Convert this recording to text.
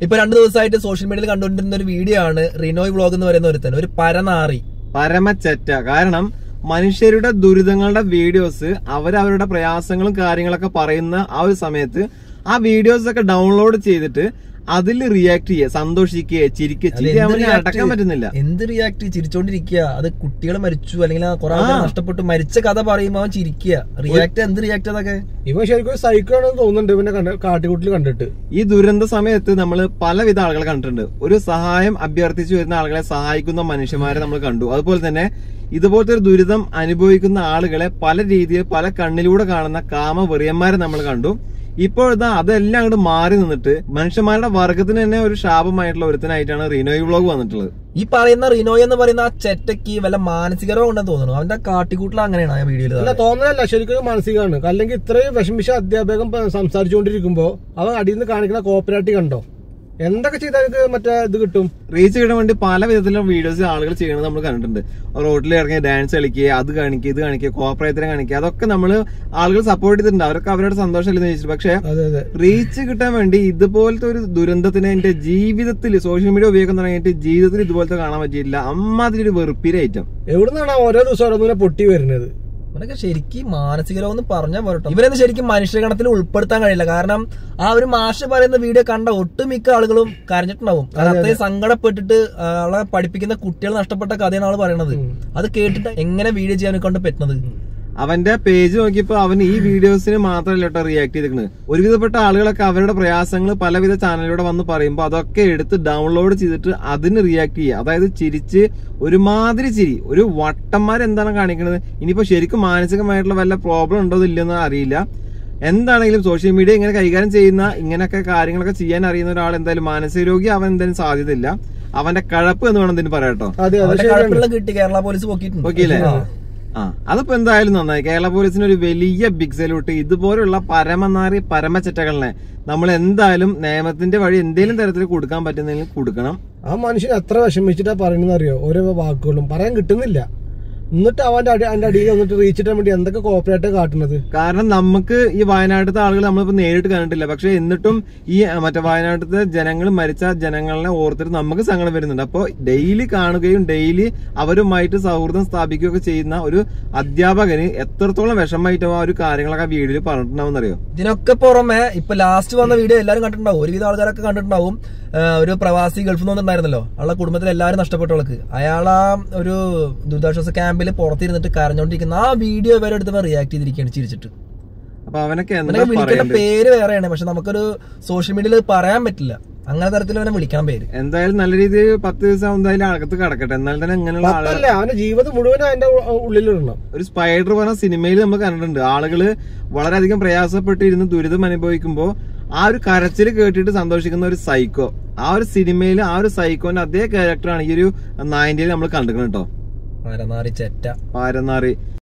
ഇപ്പൊ രണ്ടു ദിവസമായിട്ട് സോഷ്യൽ മീഡിയയിൽ കണ്ടുകൊണ്ടിരുന്ന ഒരു വീഡിയോ ആണ് റിനോയ് വ്ളോഗ് എന്ന് പറയുന്ന ഒരുത്തൻ ഒരു പരനാറി പരമച്ചറ്റ കാരണം മനുഷ്യരുടെ ദുരിതങ്ങളുടെ വീഡിയോസ് അവരവരുടെ പ്രയാസങ്ങളും കാര്യങ്ങളൊക്കെ പറയുന്ന ആ ഒരു സമയത്ത് ആ വീഡിയോസ് ഒക്കെ ഡൗൺലോഡ് ചെയ്തിട്ട് അതിൽ റിയാക്ട് ചെയ്യുക സന്തോഷിക്കുക ചിരിക്കുക അത് ചിരി എന്ത് അവന് react- അടക്കാൻ പറ്റുന്നില്ല എന്ത് റിയാക്ട് ചിരിച്ചോണ്ടിരിക്കുക അത് കുട്ടികൾ മരിച്ചു അല്ലെങ്കിൽ ആ കുറെ ആൾക്കാർ നഷ്ടപ്പെട്ടു മരിച്ച കഥ പറയുമ്പോ അവൻ ചിരിക്കുക റിയാക്ട് എന്ത് റിയാക്ട് അതൊക്കെ ഇവൻ ശരിക്കും ഒരു സൈക്കോ ആണെന്ന് തോന്നുന്നുണ്ട് ഇവനെ കണ്ട് കാട്ടിക്കൂട്ടിൽ കണ്ടിട്ട് ഈ ദുരന്ത സമയത്ത് നമ്മൾ പലവിധ ആളുകളെ കണ്ടിട്ടുണ്ട് ഒരു സഹായം അഭ്യർത്ഥിച്ചു വരുന്ന ആളുകളെ സഹായിക്കുന്ന മനുഷ്യന്മാരെ നമ്മൾ കണ്ടു അതുപോലെ തന്നെ ഇതുപോലത്തെ ഒരു ദുരിതം അനുഭവിക്കുന്ന ആളുകളെ പല രീതിയിൽ പല കണ്ണിലൂടെ കാണുന്ന കാമവെറിയന്മാരെ നമ്മൾ കണ്ടു ഇപ്പോഴത്തെ അതെല്ലാം അങ്ങോട്ട് മാറി നിന്നിട്ട് മനുഷ്യന്മാരുടെ വർഗത്തിന് തന്നെ ഒരു ശാപമായിട്ടുള്ള ഒരുത്തനായിട്ടാണ് റീനോയ് വ്ളോഗ് വന്നിട്ടുള്ളത് ഈ പറയുന്ന റിനോയ് എന്ന് പറയുന്ന ആ ചെറ്റയ്ക്ക് വല്ല മാനസികരോ ഉണ്ടെന്ന് തോന്നുന്നു അവന്റെ കാട്ടിക്കൂട്ടിൽ അങ്ങനെയാണ് ആ വീഡിയോയിൽ അല്ല തോന്നലല്ല ശരിക്കും ഒരു മാനസികമാണ് അല്ലെങ്കിൽ ഇത്രയും വിഷമിച്ച അധ്യാപകൻ പ- സംസാരിച്ചുകൊണ്ടിരിക്കുമ്പോ അവൻ അടിയിൽ നിന്ന് കാണിക്കുന്ന കോപ്പറേറ്റ് കണ്ടോ എന്തൊക്കെ ചെയ്താൽ എനിക്ക് മറ്റേ ഇത് കിട്ടും റീച്ച് കിട്ടാൻ വേണ്ടി പല വിധത്തിലുള്ള വീഡിയോസ് ആളുകൾ ചെയ്യണത് നമ്മൾ കണ്ടിട്ടുണ്ട് റോഡിൽ ഇറങ്ങി ഡാൻസ് കളിക്കുക അത് കാണിക്കുക ഇത് കാണിക്കുക കോപ്പറേറ്ററെ കാണിക്കുക അതൊക്കെ നമ്മൾ ആളുകൾ സപ്പോർട്ട് ചെയ്തിട്ടുണ്ട് അവർക്ക് അവരുടെ സന്തോഷമല്ലെന്ന് ചോദിച്ചിട്ട് പക്ഷേ അതെ അതെ റീച്ച് കിട്ടാൻ വേണ്ടി ഇതുപോലത്തെ ഒരു ദുരന്തത്തിന് എന്റെ ജീവിതത്തിൽ സോഷ്യൽ മീഡിയ ഉപയോഗിക്കാൻ തുടങ്ങിയിട്ട് ജീവിതത്തിൽ ഇതുപോലത്തെ കാണാൻ പറ്റിയില്ല അമ്മാതിരി ഒരു വെറുപ്പിര ഐറ്റം എവിടുന്നാണ് ഓരോ ദിവസം ഓരോന്നിനെ പൊട്ടി വരുന്നത് അവനൊക്കെ ശരിക്കും മാനസികരോഗം എന്ന് പറഞ്ഞാൽ പോരട്ടോ ഇവരൊന്നും ശരിക്കും മനുഷ്യഗണത്തിൽ ഉൾപ്പെടുത്താൻ കഴിയില്ല കാരണം ആ ഒരു മാഷ് പറയുന്ന വീഡിയോ കണ്ട ഒട്ടുമിക്ക ആളുകളും കരഞ്ഞിട്ടുണ്ടാവും കാരണം അത്രയും സങ്കടപ്പെട്ടിട്ട് ആ, ആളെ പഠിപ്പിക്കുന്ന കുട്ടികൾ നഷ്ടപ്പെട്ട കഥയാണ് ആള് പറയണത് അത് കേട്ടിട്ട് എങ്ങനെ വീഡിയോ ചെയ്യാൻ കൊണ്ട് പറ്റുന്നത് അവന്റെ പേജ് നോക്കിയപ്പോ അവൻ ഈ വീഡിയോസിന് മാത്രമല്ല കേട്ടോ റിയാക്ട് ചെയ്തിരിക്കുന്നത് ഒരുവിധപ്പെട്ട ആളുകളൊക്കെ അവരുടെ പ്രയാസങ്ങൾ പലവിധ ചാനലിലൂടെ വന്ന് പറയുമ്പോൾ അതൊക്കെ എടുത്ത് ഡൗൺലോഡ് ചെയ്തിട്ട് അതിന് റിയാക്ട് ചെയ്യുക അതായത് ചിരിച്ച് ഒരുമാതിരി ചിരി ഒരു വട്ടന്മാർ എന്താണ് കാണിക്കുന്നത് ഇനിയിപ്പോ ശരിക്കും മാനസികമായിട്ടുള്ള വല്ല പ്രോബ്ലം ഉണ്ടോ ഇല്ലെന്ന് അറിയില്ല എന്താണെങ്കിലും സോഷ്യൽ മീഡിയ ഇങ്ങനെ കൈകാര്യം ചെയ്യുന്ന ഇങ്ങനെയൊക്കെ കാര്യങ്ങളൊക്കെ ചെയ്യാൻ അറിയുന്ന ഒരാൾ എന്തായാലും മാനസിക രോഗി അവൻ എന്തായാലും സാധ്യതയില്ല അവന്റെ കഴപ്പ് എന്ന് വേണം ഇതിന് പറയാട്ടോ അതെ അതെ അവന്റെ ശരിയാണ് കഴപ്പിള്ള കിട്ടി കേരള പോലീസ് പൊക്കിയിട്ടുണ്ട് ഓക്കെയല്ലേ ആ അതിപ്പോ എന്തായാലും നന്നായി കേരള പോലീസിന് ഒരു വലിയ ബിഗ് സല്യൂട്ട് ഇതുപോലുള്ള പരമനാറി പരമച്ചറ്റകളിനെ നമ്മൾ എന്തായാലും നിയമത്തിന്റെ വഴി എന്തെങ്കിലും തരത്തിൽ കൊടുക്കാൻ പറ്റുന്നെങ്കിൽ കൊടുക്കണം ആ മനുഷ്യൻ എത്ര വിഷമിച്ചിട്ടാ പറയുന്നത് അറിയോ ഓരോ വാക്കുകളും പറയാൻ കിട്ടുന്നില്ല എന്നിട്ട് അവന്റെ അടി അതിന്റെ അടിയിൽ വന്നിട്ട് റീച്ച് കിട്ടാൻ വേണ്ടി എന്തൊക്കെ കോപ്പറേറ്റ് കാട്ടുന്നത് കാരണം നമുക്ക് ഈ വയനാട്ടിലത്തെ ആളുകൾ നമ്മളിപ്പോ നേരിട്ട് കണ്ടിട്ടില്ല പക്ഷെ എന്നിട്ടും ഈ അഹ്, മറ്റേ വയനാട്ടിലത്തെ ജനങ്ങൾ മരിച്ച ജനങ്ങളെ ഓർത്തിട്ട് നമുക്ക് സങ്കടം വരുന്നുണ്ട് അപ്പോൾ ഡെയിലി കാണുകയും ഡെയിലി അവരുമായിട്ട് സൗഹൃദം സ്ഥാപിക്കുകയൊക്കെ ചെയ്യുന്ന ഒരു അധ്യാപകന് എത്രത്തോളം വിഷമമായിട്ടും ആ ഒരു കാര്യങ്ങളൊക്കെ ആ വീഡിയോയിൽ പറഞ്ഞിട്ടുണ്ടാവും അറിയോ ഇതിനൊക്കെ പുറമെ ഇപ്പൊ ലാസ്റ്റ് വന്ന വീഡിയോ എല്ലാവരും കണ്ടിട്ടുണ്ടാവും ഒരുവിധ ആൾക്കാരൊക്കെ കണ്ടിട്ടുണ്ടാവും ആ, ഒരു പ്രവാസി ഗൾഫിൽ നിന്ന് വന്നിട്ടുണ്ടായിരുന്നല്ലോ ആളുടെ കുടുംബത്തിൽ എല്ലാവരും നഷ്ടപ്പെട്ടവൾക്ക് അയാൾ ആ ഒരു ദുരിതാശ്വാസ ക്യാമ്പിൽ പുറത്തിരുന്നിട്ട് കരഞ്ഞോണ്ടിരിക്കുന്ന ആ വീഡിയോ വരെ എടുത്ത് റിയാക്ട് ചെയ്തിരിക്കുകയാണ് ചിരിച്ചിട്ട് അപ്പൊ അവനൊക്കെ എന്താ അവനെ വിളിക്കേണ്ട പറയണ്ടത് പേര് വേറെയാണ് പക്ഷെ നമുക്കൊരു സോഷ്യൽ മീഡിയയിൽ പറയാൻ പറ്റില്ല അങ്ങനെ തരത്തിൽ അവനെ വിളിക്കാൻ പേര് എന്തായാലും നല്ല രീതിയിൽ പത്ത് ദിവസം എന്തായാലും അകത്ത് കിടക്കട്ടെ എന്നാൽ തന്നെ ഇങ്ങനെയുള്ള ആളുകൾ പത്തല്ല അവന്റെ ജീവിതം മുഴുവൻ അതിന്റെ ഉ- ഉള്ളിലിടണം ഒരു സ്പൈഡർ പറഞ്ഞ സിനിമയിൽ നമ്മൾ കണ്ടിട്ടുണ്ട് ആളുകള് വളരെയധികം പ്രയാസപ്പെട്ട് ഇരുന്ന് ദുരിതം അനുഭവിക്കുമ്പോൾ ആ ഒരു കരച്ചിൽ കേട്ടിട്ട് സന്തോഷിക്കുന്ന ഒരു സൈക്കോ ആ ഒരു സിനിമയിൽ ആ ഒരു സൈക്കോന്റെ അതേ ക്യാരക്ടറാണ് ഈ ഒരു നയൻറ്റിയിൽ നമ്മൾ കണ്ടിരിക്കുന്നത് കേട്ടോ പരനാറി ചെറ്റ പാരനാറി